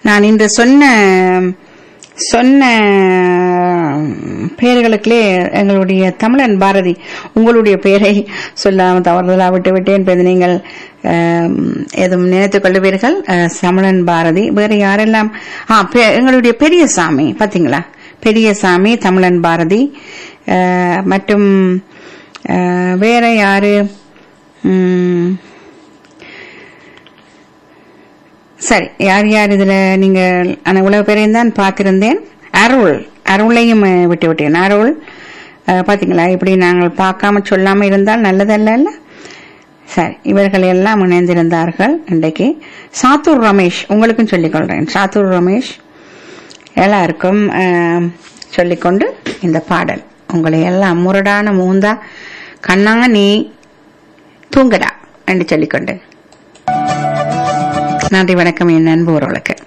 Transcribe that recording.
நான் இன்று சொன்ன சொன்ன பெயர்களுக்குள்ளே எங்களுடைய தமிழன் பாரதி உங்களுடைய பெயரை சொல்லாம தவறுதலா விட்டு விட்டேன் இப்ப இது நீங்கள் ஆம், எதுவும் நினைத்துக் கொள்ளுவீர்கள் அஹ், தமிழன் பாரதி வேறு யாரெல்லாம் ஆ, பெ- எங்களுடைய பெரியசாமி பாத்தீங்களா பெரியசாமி தமிழன் பாரதி அஹ், மற்றும் அஹ், வேற யாரு ம், சரி யார் யார் இதுல நீங்க ஆனா இவ்வளவு பேரையும் தான் பார்த்திருந்தேன் அருள் அருளையும் அஹ், விட்டு விட்டேன் அருள் அஹ், பாத்தீங்களா இப்படி நாங்கள் பார்க்காம சொல்லாம இருந்தால் நல்லதல்ல இல்ல சரி இவர்கள் எல்லாம் இணைந்திருந்தார்கள் இன்றைக்கு சாத்தூர் ரமேஷ் உங்களுக்கும் சொல்லிக் கொள்றேன் சாத்தூர் ரமேஷ் எல்லாருக்கும் அஹ், சொல்லிக்கொண்டு இந்த பாடல் உங்களை எல்லாம் முரடான மூந்தா கண்ணா நீ தூங்கடா என்று சொல்லிக்கொண்டு நன்றி வணக்கம் என் நண்பு உறவுகளுக்கு